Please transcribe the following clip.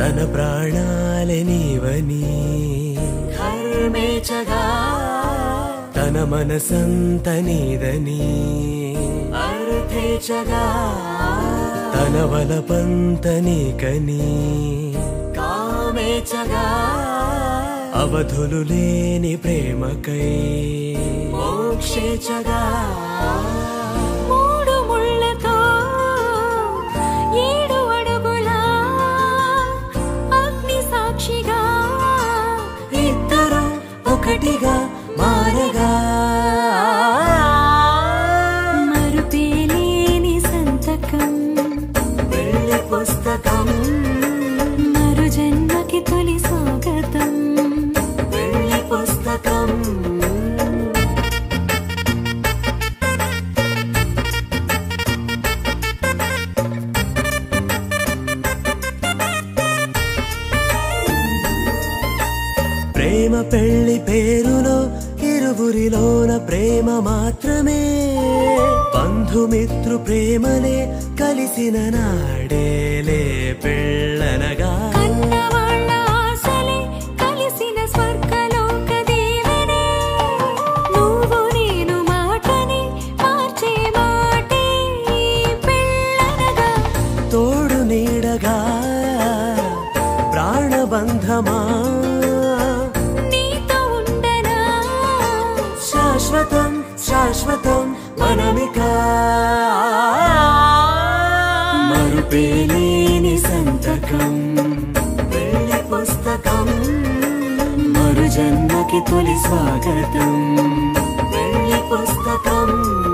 తన ప్రాణాలే నీవని ధర్మేచగా తన మనసంత నీదని అర్థేచగా తన వలపంత నీకని కామేచగా అవధులు లేని ప్రేమకై మోక్షేచగా మూడు ముళ్ళతో ఏడు అడుగుల అగ్ని సాక్షిగా ఇద్దరు ఒకటిగా మారగా మరుపేలేని సంతకం పెళ్లి పుస్తకం మరు జన్మకి తొలి స్వాగతం పెళ్లి పుస్తకం ప్రేమ పెళ్లి పేరులో ఇరువురిలోన ప్రేమ మాత్రమే బంధుమిత్రు ప్రేమనే కలిసిన నాడేలే పెళ్ళనగా కన్నవాళ్ళ ఆశలే కలిసిన స్వర్గలోక దేవనే నువ్వు నేను మాటని మార్చే మాటే పెళ్ళనగా తోడు నీడగా ప్రాణబంధమా నీతో ఉండనా శాశ్వతం శాశ్వతం మనమిక మరుపేలేని సంతకం పెళ్లి పుస్తకం మరు జన్మకి తొలి స్వాగతం పెళ్లి పుస్తకం